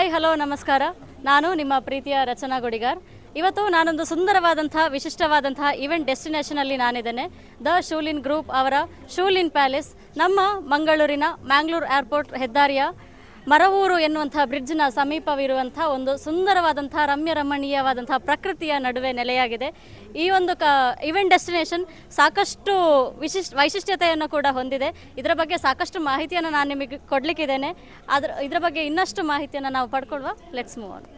Hi hello ನಮಸ್ಕಾರ ನಾನು ನಿಮ್ಮ ಪ್ರೀತಿಯ ರಚನಾ ಗುಡಿಗಾರ್ ಇವತ್ತು ನಾನೊಂದು ಸುಂದರವಾದಂತಹ ವಿಶಿಷ್ಟವಾದಂತಹ ಈವೆಂಟ್ ಡೆಸ್ಟಿನೇಷನಲ್ಲಿ ನಾನಿದ್ದೇನೆ ದ ಶೂಲಿನ್ ಗ್ರೂಪ್ ಅವರ ಶೂಲಿನ್ ಪ್ಯಾಲೇಸ್ ನಮ್ಮ ಮಂಗಳೂರಿನ ಮ್ಯಾಂಗ್ಳೂರ್ ಏರ್ಪೋರ್ಟ್ ಹೆದ್ದಾರಿಯ ಮರವೂರು ಎನ್ನುವಂತಹ ಬ್ರಿಡ್ಜ್ನ ಸಮೀಪವಿರುವಂಥ ಒಂದು ಸುಂದರವಾದಂತಹ ರಮ್ಯ ರಮಣೀಯವಾದಂತಹ ಪ್ರಕೃತಿಯ ನಡುವೆ ನೆಲೆಯಾಗಿದೆ ಈ ಒಂದು ಕ ಇವೆಂಟ್ ಡೆಸ್ಟಿನೇಷನ್ ಸಾಕಷ್ಟು ವಿಶಿಷ್ಟ ವೈಶಿಷ್ಟ್ಯತೆಯನ್ನು ಕೂಡ ಹೊಂದಿದೆ ಇದರ ಬಗ್ಗೆ ಸಾಕಷ್ಟು ಮಾಹಿತಿಯನ್ನು ನಾನು ನಿಮಗೆ ಕೊಡಲಿಕ್ಕಿದ್ದೇನೆ ಅದ್ರ ಇದರ ಬಗ್ಗೆ ಇನ್ನಷ್ಟು ಮಾಹಿತಿಯನ್ನು ನಾವು ಪಡ್ಕೊಳ್ಳುವ let's move on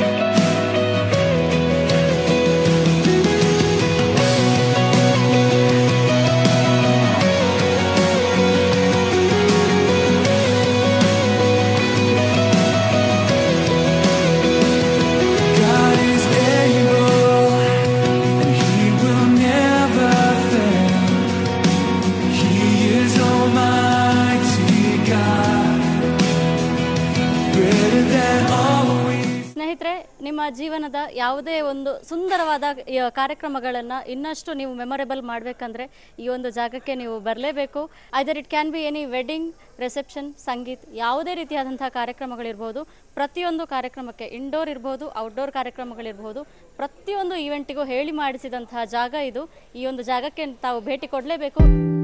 God is able, and He will never fail. He is Almighty God, greater than all we. ಸ್ನೇಹಿತರೆ ನಿಮ್ಮ ಜೀವನದ ಯಾವುದೇ ಒಂದು ಸುಂದರವಾದ ಈ ಕಾರ್ಯಕ್ರಮಗಳನ್ನು ಇನ್ನಷ್ಟು ನೀವು ಮೆಮೊರೇಬಲ್ ಮಾಡಬೇಕಂದ್ರೆ ಈ ಒಂದು ಜಾಗಕ್ಕೆ ನೀವು ಬರಲೇಬೇಕು either it can be any wedding reception sangeet ಯಾವುದೇ ರೀತಿಯಾದಂತಹ ಕಾರ್ಯಕ್ರಮಗಳಿರ್ಬೋದು ಪ್ರತಿಯೊಂದು ಕಾರ್ಯಕ್ರಮಕ್ಕೆ ಇಂಡೋರ್ ಇರ್ಬೋದು ಔಟ್ಡೋರ್ ಕಾರ್ಯಕ್ರಮಗಳಿರ್ಬೋದು ಪ್ರತಿಯೊಂದು ಈವೆಂಟಿಗೂ ಹೇಳಿ ಮಾಡಿಸಿದಂತಹ ಜಾಗ ಇದು ಈ ಒಂದು ಜಾಗಕ್ಕೆ ತಾವು ಭೇಟಿ ಕೊಡಲೇಬೇಕು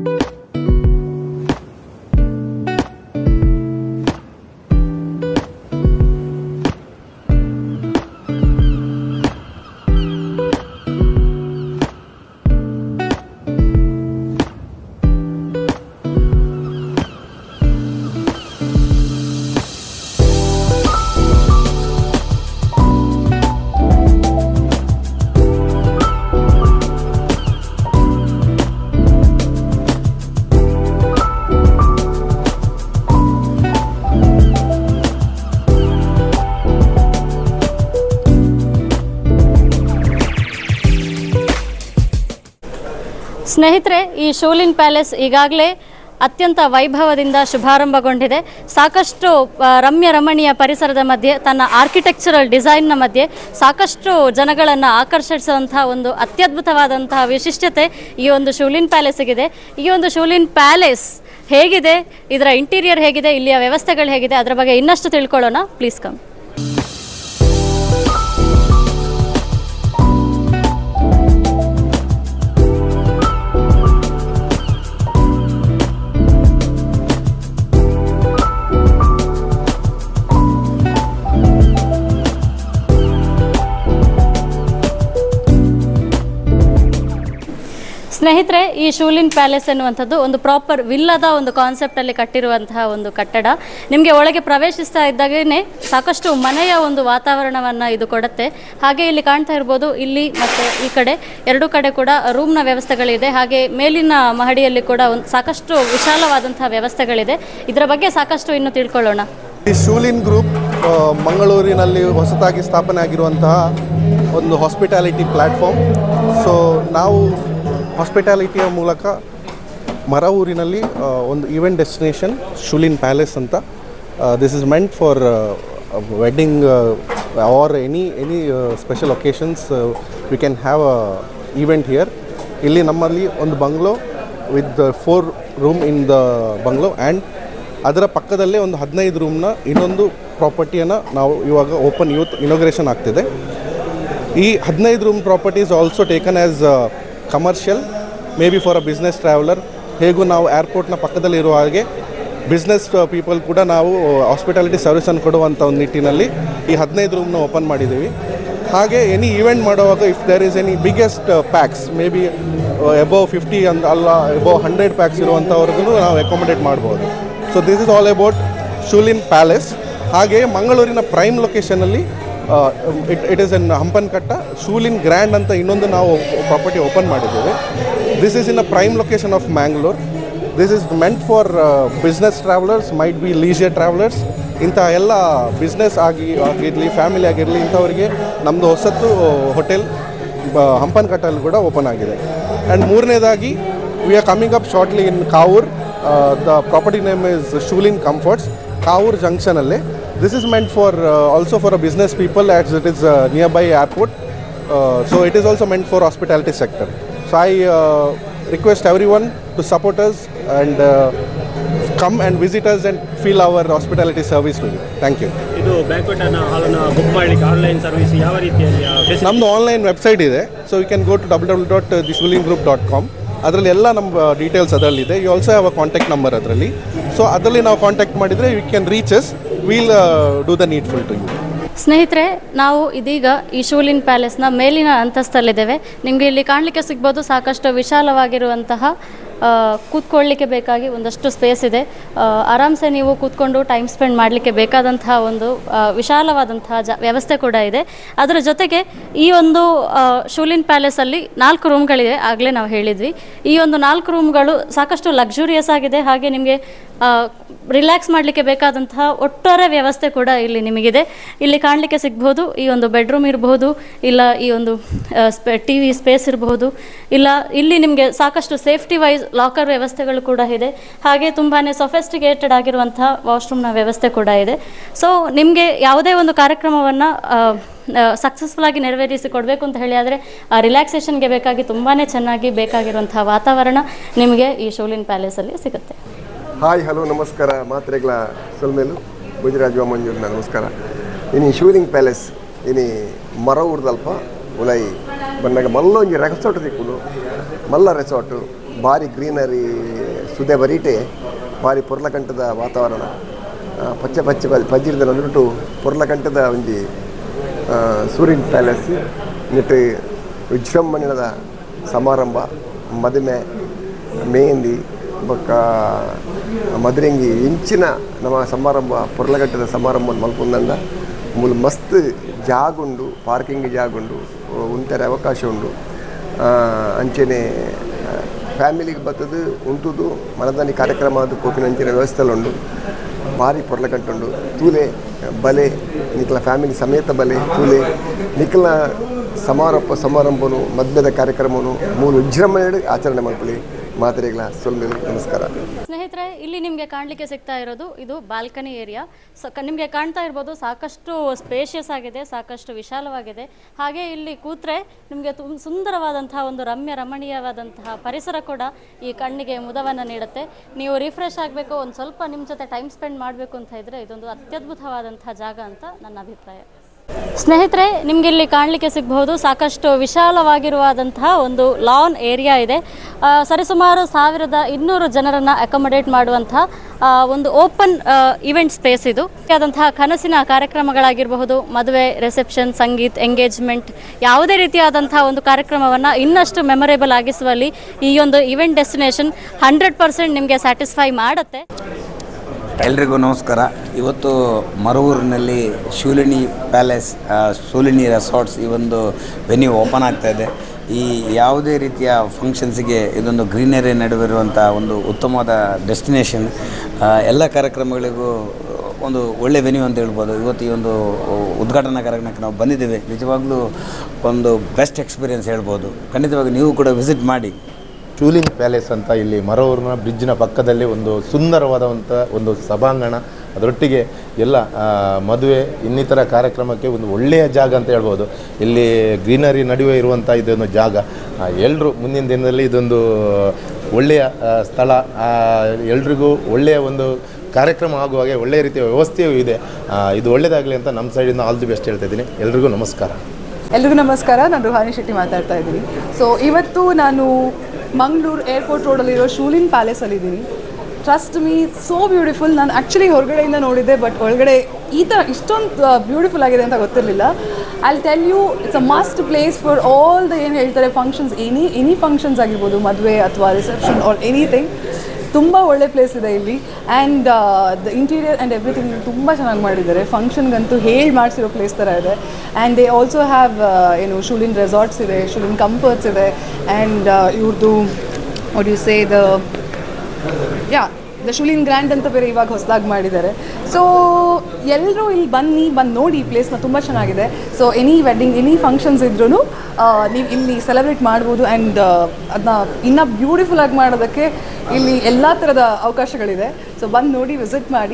ಸ್ನೇಹಿತರೆ ಈ ಶೂಲಿನ್ ಪ್ಯಾಲೇಸ್ ಈಗಾಗಲೇ ಅತ್ಯಂತ ವೈಭವದಿಂದ ಶುಭಾರಂಭಗೊಂಡಿದೆ ಸಾಕಷ್ಟು ಆ, ರಮ್ಯ ರಮಣೀಯ ಪರಿಸರದ ಮಧ್ಯೆ ತನ್ನ ಆರ್ಕಿಟೆಕ್ಚರಲ್ ಡಿಸೈನ್ನ ಮಧ್ಯೆ ಸಾಕಷ್ಟು ಜನಗಳನ್ನು ಆಕರ್ಷಿಸುವಂತಹ ಒಂದು ಅತ್ಯದ್ಭುತವಾದಂತಹ ವಿಶಿಷ್ಟತೆ ಈ ಒಂದು ಶೂಲಿನ್ ಪ್ಯಾಲೇಸಿಗಿದೆ ಈ ಒಂದು ಶೂಲಿನ್ ಪ್ಯಾಲೇಸ್ ಹೇಗಿದೆ ಇದರ ಇಂಟೀರಿಯರ್ ಹೇಗಿದೆ ಇಲ್ಲಿಯ ವ್ಯವಸ್ಥೆಗಳು ಹೇಗಿದೆ ಅದರ ಬಗ್ಗೆ ಇನ್ನಷ್ಟು ತಿಳ್ಕೊಳ್ಳೋಣ ಪ್ಲೀಸ್ ಕಮ್ ಸ್ನೇಹಿತರೆ ಈ ಶೂಲಿನ್ ಪ್ಯಾಲೇಸ್ ಎನ್ನುವಂಥದ್ದು ಒಂದು ಪ್ರಾಪರ್ ವಿಲ್ಲದ ಒಂದು ಕಾನ್ಸೆಪ್ಟಲ್ಲಿ ಕಟ್ಟಿರುವಂತಹ ಒಂದು ಕಟ್ಟಡ ನಿಮಗೆ ಒಳಗೆ ಪ್ರವೇಶಿಸ್ತಾ ಇದ್ದಾಗೇ ಸಾಕಷ್ಟು ಮನೆಯ ಒಂದು ವಾತಾವರಣವನ್ನು ಇದು ಕೊಡುತ್ತೆ ಹಾಗೆ ಇಲ್ಲಿ ಕಾಣ್ತಾ ಇರ್ಬೋದು ಇಲ್ಲಿ ಮತ್ತು ಈ ಕಡೆ ಎರಡೂ ಕಡೆ ಕೂಡ ರೂಮ್ನ ವ್ಯವಸ್ಥೆಗಳಿದೆ ಹಾಗೆ ಮೇಲಿನ ಮಹಡಿಯಲ್ಲಿ ಕೂಡ ಒಂದು ಸಾಕಷ್ಟು ವಿಶಾಲವಾದಂತಹ ವ್ಯವಸ್ಥೆಗಳಿದೆ ಇದರ ಬಗ್ಗೆ ಸಾಕಷ್ಟು ಇನ್ನು ತಿಳ್ಕೊಳ್ಳೋಣ ಈ ಶೂಲಿನ್ ಗ್ರೂಪ್ ಆ, ಮಂಗಳೂರಿನಲ್ಲಿ ಹೊಸದಾಗಿ ಸ್ಥಾಪನೆ ಆಗಿರುವಂತಹ ಒಂದು ಹಾಸ್ಪಿಟಾಲಿಟಿ ಪ್ಲ್ಯಾಟ್ಫಾರ್ಮ್ ಸೊ ನಾವು ಹಾಸ್ಪಿಟಾಲಿಟಿಯ ಮೂಲಕ ಮರ ಊರಿನಲ್ಲಿ ಆ, ಒಂದು ಈವೆಂಟ್ ಡೆಸ್ಟಿನೇಷನ್ ಶೂಲಿನ್ ಪ್ಯಾಲೇಸ್ ಅಂತ this is meant for wedding or any any special occasions we can have a event here ಇಲ್ಲಿ ನಮ್ಮಲ್ಲಿ ಒಂದು bungalow with four room in the bungalow and ಅದರ ಪಕ್ಕದಲ್ಲೇ ಒಂದು ಹದಿನೈದು ರೂಮ್ನ ಇನ್ನೊಂದು ಪ್ರಾಪರ್ಟಿಯನ್ನು ನಾವು ಇವಾಗ ಓಪನ್ ಯೂತ್ ಇನೋಗ್ರೇಷನ್ ಆಗ್ತಿದೆ ಈ ಹದಿನೈದು room properties also taken as commercial may be for a business traveller ಹೇಗೂ ನಾವು ಏರ್ಪೋರ್ಟ್ನ ಪಕ್ಕದಲ್ಲಿ ಇರುವ ಹಾಗೆ ಬಿಸ್ನೆಸ್ ಪೀಪಲ್ ಕೂಡ ನಾವು ಹಾಸ್ಪಿಟಾಲಿಟಿ ಸರ್ವಿಸನ್ನು ಕೊಡುವಂಥ ಒಂದು ನಿಟ್ಟಿನಲ್ಲಿ ಈ ಹದಿನೈದು ರೂಮ್ನ ಓಪನ್ ಮಾಡಿದ್ದೀವಿ ಹಾಗೆ ಎನಿ ಈವೆಂಟ್ ಮಾಡುವಾಗ if there is any biggest pax may be above fifty ಅಂದ್ ಅಲ್ಲ ಎಬೋವ್ ಹಂಡ್ರೆಡ್ ಪ್ಯಾಕ್ಸ್ ಇರುವಂಥವ್ರಿಗೂ ನಾವು ಅಕಾಮಡೇಟ್ ಮಾಡ್ಬೋದು so this is all about Shoolin palace ಹಾಗೆ ಮಂಗಳೂರಿನ ಪ್ರೈಮ್ ಲೊಕೇಶನಲ್ಲಿ it it is in Hampankatta Shoolin grand ಅಂತ ಇನ್ನೊಂದು ನಾವು ಪ್ರಾಪರ್ಟಿ ಓಪನ್ ಮಾಡಿದ್ದೇವೆ this is in a prime location of Mangalore this is meant for business travellers might be leisure travellers ಇಂಥ ಎಲ್ಲ business ಆಗಿ ಆಗಿರಲಿ ಫ್ಯಾಮಿಲಿ ಆಗಿರಲಿ ಇಂಥವರಿಗೆ ನಮ್ಮದು ಹೊಸತ್ತು ಹೋಟೆಲ್ ಹಂಪನ್ಕಟ್ಟಲ್ಲಿ ಕೂಡ ಓಪನ್ ಆಗಿದೆ ಆ್ಯಂಡ್ ಮೂರನೇದಾಗಿ we are coming up shortly in Kavoor the property name is Shoolin comforts Kavoor ಜಂಕ್ಷನಲ್ಲಿ this is meant for also for a business people as it is nearby airport so it is also meant for hospitality sector so I request everyone to support us and uh, come and visitors and feel our hospitality service to you thank you ಇದು banquet ಅನ್ನ ಹಾಲನ್ನು book ಮಾಡಲಿಕ್ಕೆ online service ಯಾವ ರೀತಿಯಲ್ಲಿ ಆ, facility- ನಮ್ಮದು online website ಇದೆ so you can go to W W dot the Shoolin group dot com ಅದರಲ್ಲಿ ಎಲ್ಲ ನಮ್ಮ ಡೀಟೇಲ್ಸ್ ಅದರಲ್ಲಿದೆ you also have a contact number ಅದರಲ್ಲಿ ಸೊ ಅದರಲ್ಲಿ ನಾವು ಕಾಂಟ್ಯಾಕ್ಟ್ ಮಾಡಿದರೆ you can reaches will do the needful to you ಸ್ನೇಹಿತರೆ ನಾವು ಇದೀಗ ಈ ಶೂಲಿನ್ ಪ್ಯಾಲೇಸ್ನ ಮೇಲಿನ ಅಂತಸ್ತಲ್ಲಿದ್ದೇವೆ ನಿಮಗೆ ಇಲ್ಲಿ ಕಾಣಲಿಕ್ಕೆ ಸಿಗ್ಬೋದು ಸಾಕಷ್ಟು ವಿಶಾಲವಾಗಿರುವಂತಹ ಆ, ಕೂತ್ಕೊಳ್ಳಿಕ್ಕೆ ಬೇಕಾಗಿ ಒಂದಷ್ಟು ಸ್ಪೇಸ್ ಇದೆ ಆ, ಆರಾಮ್ಸೆ ನೀವು ಕೂತ್ಕೊಂಡು ಟೈಮ್ ಸ್ಪೆಂಡ್ ಮಾಡಲಿಕ್ಕೆ ಬೇಕಾದಂತಹ ಒಂದು ಆ, ವಿಶಾಲವಾದಂತಹ ಜ ವ್ಯವಸ್ಥೆ ಕೂಡ ಇದೆ ಅದರ ಜೊತೆಗೆ ಈ ಒಂದು ಆ, ಶೂಲಿನ್ ಪ್ಯಾಲೇಸಲ್ಲಿ ನಾಲ್ಕು ರೂಮ್ಗಳಿವೆ ಆಗಲೇ ನಾವು ಹೇಳಿದ್ವಿ ಈ ಒಂದು ನಾಲ್ಕು ರೂಮ್ಗಳು ಸಾಕಷ್ಟು ಲಕ್ಸುರಿಯಸ್ ಆಗಿದೆ ಹಾಗೆ ನಿಮಗೆ ರಿಲ್ಯಾಕ್ಸ್ ಮಾಡಲಿಕ್ಕೆ ಬೇಕಾದಂತಹ ಒಟ್ಟಾರೆ ವ್ಯವಸ್ಥೆ ಕೂಡ ಇಲ್ಲಿ ನಿಮಗಿದೆ ಇಲ್ಲಿ ಕಾಣಲಿಕ್ಕೆ ಸಿಗ್ಬೋದು ಈ ಒಂದು ಬೆಡ್ರೂಮ್ ಇರಬಹುದು ಇಲ್ಲ ಈ ಒಂದು ಸ್ಪೆ ಟಿ ವಿ ಸ್ಪೇಸ್ ಇರಬಹುದು ಇಲ್ಲ ಇಲ್ಲಿ ನಿಮಗೆ ಸಾಕಷ್ಟು ಸೇಫ್ಟಿ ವೈಸ್ ಲಾಕರ್ ವ್ಯವಸ್ಥೆಗಳು ಕೂಡ ಇದೆ ಹಾಗೆ ತುಂಬಾ ಸೊಫೆಸ್ಟಿಕೇಟೆಡ್ ಆಗಿರುವಂತಹ ವಾಶ್ರೂಮ್ನ ವ್ಯವಸ್ಥೆ ಕೂಡ ಇದೆ ಸೊ ನಿಮಗೆ ಯಾವುದೇ ಒಂದು ಕಾರ್ಯಕ್ರಮವನ್ನು ಸಕ್ಸಸ್ಫುಲ್ ಆಗಿ ನೆರವೇರಿಸಿ ಕೊಡಬೇಕು ಅಂತ ಹೇಳಿ ಆದರೆ ರಿಲ್ಯಾಕ್ಸೇಷನ್ಗೆ ಬೇಕಾಗಿ ತುಂಬಾ ಚೆನ್ನಾಗಿ ಬೇಕಾಗಿರುವಂತಹ ವಾತಾವರಣ ನಿಮಗೆ ಈ ಶೋಲಿನ್ ಪ್ಯಾಲೇಸಲ್ಲಿ ಸಿಗುತ್ತೆ ಹಾಯ್ ಹಲೋ ನಮಸ್ಕಾರ ಮಾತ್ರೆಗಳ ಸೊಲ್ಮೇಲು ಗುಜರಾಜ್ ಮಂಜೂರಿನ ನಮಸ್ಕಾರ ಇನಿ ಶಿವಲಿಂಗ್ ಪ್ಯಾಲೇಸ್ ಇನಿ ಮರ ಉರ್ದಲ್ಪ ಉಲೈ ಬಂದಾಗ ಮಲ್ಲ ಒಂಜಿ ರೆಸಾರ್ಟ್ ತಿಕ್ಕುನು ಮಲ್ಲ ರೆಸಾರ್ಟ್ ಭಾರಿ ಗ್ರೀನರಿ ಸುದೆ ಬರೀಟೆ ಭಾರಿ ಪೊರ್ಲಕಂಠದ ವಾತಾವರಣ ಆ, ಪಚ್ಚೆ ಪಚ್ಚೆ ಪಚ್ಚೆ ಪಜ್ಜಿರದ ನಂದುಟು ಪೊರ್ಲಕಂಠದ ಒಂಜಿ ಆ, ಸೂರ್ಯನ್ ಪ್ಯಾಲೇಸ್ ನಿಟ್ಟು ವಿಜೃಂಭಣೆದ ಸಮಾರಂಭ ಮದುವೆ ಮೆಹಂದಿ ಬೊಕ್ಕ ಮದುರೆಂಗಿ ಇಂಚಿನ ನಮ್ಮ ಸಮಾರಂಭ ಪೊರ್ಲಗಟ್ಟದ ಸಮಾರಂಭ ಮಲ್ಪುಂದಂಡ ಮೂಲ ಮಸ್ತ್ ಜಾಗುಂಡು ಪಾರ್ಕಿಂಗ್ ಜಾಗುಂಡು ಉಂಟರೆ ಅವಕಾಶ ಉಂಡು ಆ, ಅಂಚೆನೆ ಫ್ಯಾಮಿಲಿಗೆ ಬರ್ತದು ಉಂಟುದು ಮನದಾನಿ ಕಾರ್ಯಕ್ರಮ ಅದು ಕೋಪಿನ ಅಂಚಿನ ವ್ಯವಸ್ಥೆ ಉಂಡು ಭಾರಿ ಪೊರ್ಲಗಟ್ಟುಂಡು ತೂಲೆ ಬಲೆ ನಿಖಲ ಫ್ಯಾಮಿಲಿ ಸಮೇತ ಬಲೆ ತೂಲೆ ನಿಖಲ ಸಮಾರೋಪ ಸಮಾರಂಭನು ಮದ್ಯದ ಕಾರ್ಯಕ್ರಮನು ಮೂಲ ವಿಜೃಂಭಣೆ ಆಚರಣೆ ಮಾಡ್ಕೊಳ್ಳಿ ಮಾತ್ರೆಗಳ ಸೊಲ್ಮೇಲು ನಮಸ್ಕಾರ ಸ್ನೇಹಿತರೆ ಇಲ್ಲಿ ನಿಮಗೆ ಕಾಣಲಿಕ್ಕೆ ಸಿಗ್ತಾ ಇರೋದು ಇದು ಬಾಲ್ಕನಿ ಏರಿಯಾ ಸೊ ನಿಮಗೆ ಕಾಣ್ತಾ ಇರ್ಬೋದು ಸಾಕಷ್ಟು ಸ್ಪೇಷಿಯಸ್ ಆಗಿದೆ ಸಾಕಷ್ಟು ವಿಶಾಲವಾಗಿದೆ ಹಾಗೆ ಇಲ್ಲಿ ಕೂತ್ರೆ ನಿಮಗೆ ತುಂಬ ಸುಂದರವಾದಂತಹ ಒಂದು ರಮ್ಯ ರಮಣೀಯವಾದಂತಹ ಪರಿಸರ ಕೂಡ ಈ ಕಣ್ಣಿಗೆ ಮುದವನ್ನು ನೀಡುತ್ತೆ ನೀವು ರಿಫ್ರೆಶ್ ಆಗಬೇಕು ಒಂದು ಸ್ವಲ್ಪ ನಿಮ್ಮ ಜೊತೆ ಟೈಮ್ ಸ್ಪೆಂಡ್ ಮಾಡಬೇಕು ಅಂತ ಇದ್ದರೆ ಇದೊಂದು ಅತ್ಯದ್ಭುತವಾದಂತಹ ಜಾಗ ಅಂತ ನನ್ನ ಅಭಿಪ್ರಾಯ ಸ್ನೇಹಿತರೆ ನಿಮಗೆ ಇಲ್ಲಿ ಕಾಣಲಿಕ್ಕೆ ಸಿಗಬಹುದು ಸಾಕಷ್ಟು ವಿಶಾಲವಾಗಿರುವಾದಂತಹ ಒಂದು ಲಾನ್ ಏರಿಯಾ ಇದೆ ಆ, ಸರಿಸುಮಾರು ಸಾವಿರದ ಇನ್ನೂರು ಜನರನ್ನು ಅಕೊಮಡೇಟ್ ಮಾಡುವಂತಹ ಆ, ಒಂದು ಓಪನ್ ಇವೆಂಟ್ ಸ್ಪೇಸ್ ಇದು ಆದಂತಹ ಕನಸಿನ ಕಾರ್ಯಕ್ರಮಗಳಾಗಿರಬಹುದು ಮದುವೆ ರಿಸೆಪ್ಷನ್ ಸಂಗೀತ್ ಎಂಗೇಜ್ಮೆಂಟ್ ಯಾವುದೇ ರೀತಿಯಾದಂತಹ ಒಂದು ಕಾರ್ಯಕ್ರಮವನ್ನು ಇನ್ನಷ್ಟು ಮೆಮೊರೇಬಲ್ ಆಗಿಸುವಲ್ಲಿ ಈ ಒಂದು ಇವೆಂಟ್ ಡೆಸ್ಟಿನೇಷನ್ ಹಂಡ್ರೆಡ್ ಪರ್ಸೆಂಟ್ ನಿಮಗೆ ಸ್ಯಾಟಿಸ್ಫೈ ಮಾಡುತ್ತೆ ಎಲ್ರಿಗೂ ನಮಸ್ಕಾರ ಇವತ್ತು ಮರವೂರಿನಲ್ಲಿ ಶೂಲಿನಿ ಪ್ಯಾಲೇಸ್ ಆ, ಶೂಲಿನಿ ರೆಸಾರ್ಟ್ಸ್ ಈ ಒಂದು ವೆನ್ಯೂ ಓಪನ್ ಆಗ್ತಾ ಇದೆ ಈ ಯಾವುದೇ ರೀತಿಯ ಫಂಕ್ಷನ್ಸಿಗೆ ಇದೊಂದು ಗ್ರೀನರಿ ನಡುವಿರುವಂಥ ಒಂದು ಉತ್ತಮವಾದ ಡೆಸ್ಟಿನೇಷನ್ ಎಲ್ಲ ಕಾರ್ಯಕ್ರಮಗಳಿಗೂ ಒಂದು ಒಳ್ಳೆ ವೆನ್ಯೂ ಅಂತ ಹೇಳ್ಬೋದು ಇವತ್ತು ಈ ಒಂದು ಉದ್ಘಾಟನಾ ಕಾರ್ಯಕ್ರಮಕ್ಕೆ ನಾವು ಬಂದಿದ್ದೇವೆ ನಿಜವಾಗ್ಲೂ ಒಂದು ಬೆಸ್ಟ್ ಎಕ್ಸ್ಪೀರಿಯನ್ಸ್ ಹೇಳ್ಬೋದು ಖಂಡಿತವಾಗಿ ನೀವು ಕೂಡ ವಿಸಿಟ್ ಮಾಡಿ ಶೂಲಿಂಗ್ ಪ್ಯಾಲೇಸ್ ಅಂತ ಇಲ್ಲಿ ಮರವೂರಿನ ಬ್ರಿಡ್ಜ್ನ ಪಕ್ಕದಲ್ಲಿ ಒಂದು ಸುಂದರವಾದಂಥ ಒಂದು ಸಭಾಂಗಣ ಅದರೊಟ್ಟಿಗೆ ಎಲ್ಲ ಆ, ಮದುವೆ ಇನ್ನಿತರ ಕಾರ್ಯಕ್ರಮಕ್ಕೆ ಒಂದು ಒಳ್ಳೆಯ ಜಾಗ ಅಂತ ಹೇಳ್ಬೋದು ಇಲ್ಲಿ ಗ್ರೀನರಿ ನಡುವೆ ಇರುವಂಥ ಇದೊಂದು ಜಾಗ ಎಲ್ಲರೂ ಮುಂದಿನ ದಿನದಲ್ಲಿ ಇದೊಂದು ಒಳ್ಳೆಯ ಆ, ಸ್ಥಳ ಎಲ್ರಿಗೂ ಒಳ್ಳೆಯ ಒಂದು ಕಾರ್ಯಕ್ರಮ ಆಗುವ ಹಾಗೆ ಒಳ್ಳೆಯ ರೀತಿಯ ವ್ಯವಸ್ಥೆಯೂ ಇದೆ ಆ, ಇದು ಒಳ್ಳೆಯದಾಗಲಿ ಅಂತ ನಮ್ಮ ಸೈಡಿಂದ ಆಲ್ ದಿ ಬೆಸ್ಟ್ ಹೇಳ್ತಾ ಇದ್ದೀನಿ ಎಲ್ರಿಗೂ ನಮಸ್ಕಾರ ಎಲ್ರಿಗೂ ನಮಸ್ಕಾರ ನಾನು ರುಹಾನಿ ಶೆಟ್ಟಿ ಮಾತಾಡ್ತಾ ಇದ್ದೀನಿ ಸೊ ಇವತ್ತು ನಾನು ಮಂಗಳೂರು ಏರ್ಪೋರ್ಟ್ ರೋಡಲ್ಲಿರೋ ಶೂಲಿನ್ ಪ್ಯಾಲೇಸಲ್ಲಿದ್ದೀನಿ ಟ್ರಸ್ಟ್ ಮೀ ಸೋ ಬ್ಯೂಟಿಫುಲ್ ನಾನು ಆ್ಯಕ್ಚುಲಿ ಹೊರಗಡೆಯಿಂದ ನೋಡಿದ್ದೆ ಬಟ್ ಒಳಗಡೆ ಈ ಥರ ಇಷ್ಟೊಂದು ಬ್ಯೂಟಿಫುಲ್ ಆಗಿದೆ ಅಂತ ಗೊತ್ತಿರಲಿಲ್ಲ I tell you it's a must place for all the ಏನು ಹೇಳ್ತಾರೆ ಫಂಕ್ಷನ್ಸ್ ಎನಿ ಎನಿ ಫಂಕ್ಷನ್ಸ್ ಆಗಿರ್ಬೋದು ಮದುವೆ ಅಥವಾ ರಿಸೆಪ್ಷನ್ ಆರ್ ಎನಿಥಿಂಗ್ ತುಂಬ ಒಳ್ಳೆ ಪ್ಲೇಸ್ ಇದೆ ಇಲ್ಲಿ and the interior and everything ತುಂಬ ಚೆನ್ನಾಗಿ ಮಾಡಿದ್ದಾರೆ ಫಂಕ್ಷನ್ಗಂತೂ ಹೇಳಿ ಮಾಡಿಸಿರೋ ಪ್ಲೇಸ್ ಥರ ಇದೆ ಆ್ಯಂಡ್ ದೇ ಆಲ್ಸೋ ಹ್ಯಾವ್ ಏನು ಶೂಲಿನ್ ರೆಸಾರ್ಟ್ಸ್ ಇದೆ ಶೂಲಿನ್ ಕಂಫರ್ಟ್ಸ್ ಇದೆ ಆ್ಯಂಡ್ ಇವ್ರದ್ದು ವಾಟ್ ಯು ಸೇ ದ ಯಾ ದ ಶೂಲಿನ್ ಗ್ರ್ಯಾಂಡ್ ಅಂತ ಬೇರೆ ಇವಾಗ ಹೊಸದಾಗಿ ಮಾಡಿದ್ದಾರೆ ಸೊ ಎಲ್ಲರೂ ಇಲ್ಲಿ ಬನ್ನಿ ಬಂದು ನೋಡಿ ಈ ಪ್ಲೇಸ್ನ ತುಂಬ ಚೆನ್ನಾಗಿದೆ so any wedding any functions ಇದ್ರೂ ನೀವು ಇಲ್ಲಿ ಸೆಲೆಬ್ರೇಟ್ ಮಾಡ್ಬೋದು ಆ್ಯಂಡ್ ಅದನ್ನ ಇನ್ನೂ ಬ್ಯೂಟಿಫುಲ್ ಆಗಿ ಮಾಡೋದಕ್ಕೆ ಇಲ್ಲಿ ಎಲ್ಲ ಥರದ ಅವಕಾಶಗಳಿದೆ ಸೊ ಬಂದು ನೋಡಿ ವಿಸಿಟ್ ಮಾಡಿ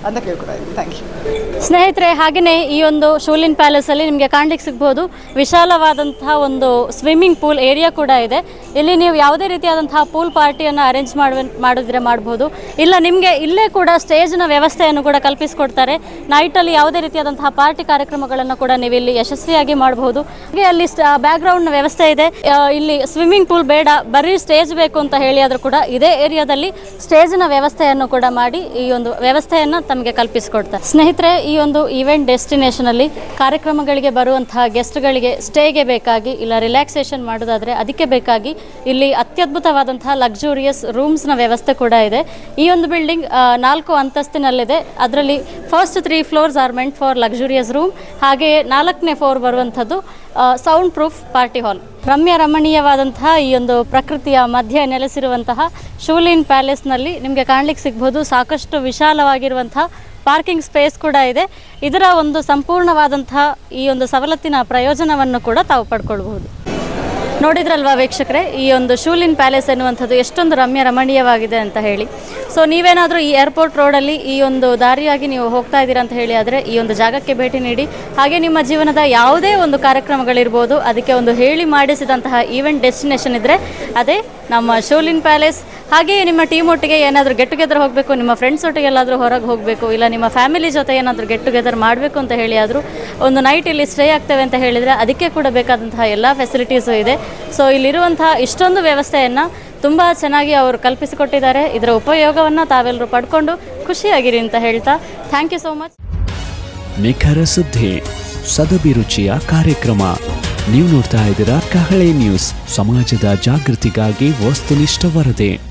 ಅಂತ ಕೇಳ್ಕೊತಾ ಇದ್ದೀನಿ ಥ್ಯಾಂಕ್ ಯು ಸ್ನೇಹಿತರೆ ಹಾಗೆಯೇ ಈ ಒಂದು ಶೂಲಿನ್ ಪ್ಯಾಲೇಸಲ್ಲಿ ನಿಮಗೆ ಕಾಣ್ಲಿಕ್ಕೆ ಸಿಗ್ಬೋದು ವಿಶಾಲವಾದಂತಹ ಒಂದು ಸ್ವಿಮ್ಮಿಂಗ್ ಪೂಲ್ ಏರಿಯಾ ಕೂಡ ಇದೆ ಇಲ್ಲಿ ನೀವು ಯಾವುದೇ ರೀತಿಯಾದಂತಹ ಪೂಲ್ ಪಾರ್ಟಿಯನ್ನು ಅರೇಂಜ್ ಮಾಡುವ ಮಾಡಿದ್ರೆ ಮಾಡ್ಬೋದು ಇಲ್ಲ ನಿಮಗೆ ಇಲ್ಲೇ ಕೂಡ ಸ್ಟೇಜ್ನ ವ್ಯವಸ್ಥೆಯನ್ನು ಕೂಡ ಕಲ್ಪಿಸಿಕೊಡ್ತಾರೆ ನೈಟಲ್ಲಿ ಯಾವುದೇ ರೀತಿಯಾದಂತಹ ಪಾರ್ಟಿ ಕಾರ್ಯಕ್ರಮಗಳನ್ನು ಕೂಡ ನೀವು ಇಲ್ಲಿ ಯಶಸ್ವಿಯಾಗಿ ಮಾಡಬಹುದು ಹಾಗೆ ಅಲ್ಲಿ ಬ್ಯಾಕ್ಗ್ರೌಂಡ್ನ ವ್ಯವಸ್ಥೆ ಇದೆ ಆ, ಇಲ್ಲಿ ಸ್ವಿಮ್ಮಿಂಗ್ ಪೂಲ್ ಬೇಡ ಬರೀ ಸ್ಟೇಜ್ ಬೇಕು ಅಂತ ಹೇಳಿ ಆದರೂ ಕೂಡ ಇದೇ ಏರಿಯಾದಲ್ಲಿ ಸ್ಟೇಜ್ನ ವ್ಯವಸ್ಥೆಯನ್ನು ಕೂಡ ಮಾಡಿ ಈ ಒಂದು ವ್ಯವಸ್ಥೆಯನ್ನು ತಮಗೆ ಕಲ್ಪಿಸಿಕೊಡ್ತಾರೆ ಸ್ನೇಹಿತರೆ ಈ ಒಂದು ಈವೆಂಟ್ ಡೆಸ್ಟಿನೇಷನಲ್ಲಿ ಕಾರ್ಯಕ್ರಮಗಳಿಗೆ ಬರುವಂತಹ ಗೆಸ್ಟ್ಗಳಿಗೆ ಸ್ಟೇಗೆ ಬೇಕಾಗಿ ಇಲ್ಲ ರಿಲ್ಯಾಕ್ಸೇಷನ್ ಮಾಡೋದಾದರೆ ಅದಕ್ಕೆ ಬೇಕಾಗಿ ಇಲ್ಲಿ ಅತ್ಯದ್ಭುತವಾದಂತಹ ಲಕ್ಸುರಿಯಸ್ ರೂಮ್ಸ್ನ ವ್ಯವಸ್ಥೆ ಕೂಡ ಇದೆ ಈ ಒಂದು ಬಿಲ್ಡಿಂಗ್ ನಾಲ್ಕು ಅಂತಸ್ತಿನಲ್ಲಿದೆ ಅದರಲ್ಲಿ first three floors are meant for luxurious room ಹಾಗೆಯೇ ನಾಲ್ಕನೇ ಫ್ಲೋರ್ ಬರುವಂಥದ್ದು ಸೌಂಡ್ ಪ್ರೂಫ್ ಪಾರ್ಟಿ ಹಾಲ್ ರಮ್ಯ ರಮಣೀಯವಾದಂತಹ ಈ ಒಂದು ಪ್ರಕೃತಿಯ ಮಧ್ಯೆ ನೆಲೆಸಿರುವಂತಹ ಶೂಲಿನ್ ಪ್ಯಾಲೇಸ್ನಲ್ಲಿ ನಿಮಗೆ ಕಾಣ್ಲಿಕ್ಕೆ ಸಿಗ್ಬೋದು ಸಾಕಷ್ಟು ವಿಶಾಲವಾಗಿರುವಂತಹ ಪಾರ್ಕಿಂಗ್ ಸ್ಪೇಸ್ ಕೂಡ ಇದೆ ಇದರ ಒಂದು ಸಂಪೂರ್ಣವಾದಂತಹ ಈ ಒಂದು ಸವಲತ್ತಿನ ಪ್ರಯೋಜನವನ್ನು ಕೂಡ ತಾವು ಪಡ್ಕೊಳ್ಬಹುದು ನೋಡಿದ್ರಲ್ವಾ ವೀಕ್ಷಕರೇ ಈ ಒಂದು ಶೂಲಿನ್ ಪ್ಯಾಲೇಸ್ ಎನ್ನುವಂಥದ್ದು ಎಷ್ಟೊಂದು ರಮ್ಯ ರಮಣೀಯವಾಗಿದೆ ಅಂತ ಹೇಳಿ ಸೊ ನೀವೇನಾದರೂ ಈ ಏರ್ಪೋರ್ಟ್ ರೋಡಲ್ಲಿ ಈ ಒಂದು ದಾರಿಯಾಗಿ ನೀವು ಹೋಗ್ತಾ ಇದ್ದೀರಾ ಅಂತ ಹೇಳಿ ಆದರೆ ಈ ಒಂದು ಜಾಗಕ್ಕೆ ಭೇಟಿ ನೀಡಿ ಹಾಗೆ ನಿಮ್ಮ ಜೀವನದ ಯಾವುದೇ ಒಂದು ಕಾರ್ಯಕ್ರಮಗಳಿರ್ಬೋದು ಅದಕ್ಕೆ ಒಂದು ಹೇಳಿ ಮಾಡಿಸಿದಂತಹ ಈವೆಂಟ್ ಡೆಸ್ಟಿನೇಷನ್ ಇದ್ದರೆ ಅದೇ ನಮ್ಮ ಶೂಲಿನ್ ಪ್ಯಾಲೇಸ್ ಹಾಗೆಯೇ ನಿಮ್ಮ ಟೀಮ್ ಒಟ್ಟಿಗೆ ಏನಾದರೂ ಗೆಟ್ ಟುಗೆದರ್ ಹೋಗಬೇಕು ನಿಮ್ಮ ಫ್ರೆಂಡ್ಸ್ ಒಟ್ಟಿಗೆ ಎಲ್ಲಾದರೂ ಹೊರಗೆ ಹೋಗಬೇಕು ಇಲ್ಲ ನಿಮ್ಮ ಫ್ಯಾಮಿಲಿ ಜೊತೆ ಏನಾದರೂ ಗೆಟ್ ಟುಗೆದರ್ ಮಾಡಬೇಕು ಅಂತ ಹೇಳಿ ಆದರೂ ಒಂದು ನೈಟ್ ಇಲ್ಲಿ ಸ್ಟೇ ಆಗ್ತೇವೆ ಅಂತ ಹೇಳಿದರೆ ಅದಕ್ಕೆ ಕೂಡ ಬೇಕಾದಂತಹ ಎಲ್ಲ ಫೆಸಿಲಿಟೀಸು ಇದೆ ಸೊ ಇಲ್ಲಿರುವಂತಹ ಇಷ್ಟೊಂದು ವ್ಯವಸ್ಥೆಯನ್ನು ತುಂಬ ಚೆನ್ನಾಗಿ ಅವರು ಕಲ್ಪಿಸಿಕೊಟ್ಟಿದ್ದಾರೆ ಇದರ ಉಪಯೋಗವನ್ನು ತಾವೆಲ್ಲರೂ ಪಡ್ಕೊಂಡು ಖುಷಿಯಾಗಿರಿ ಅಂತ ಹೇಳ್ತಾ ಥ್ಯಾಂಕ್ ಯು ಸೋ ಮಚ್ ನಿಖರ ಸುದ್ದಿ ಸದಭಿರುಚಿಯ ಕಾರ್ಯಕ್ರಮ ನೀವು ನೋಡ್ತಾ ಇದ್ದೀರಾ ಕಹಳೆ ನ್ಯೂಸ್ ಸಮಾಜದ ಜಾಗೃತಿಗಾಗಿ ವಸ್ತುನಿಷ್ಠ ವರದಿ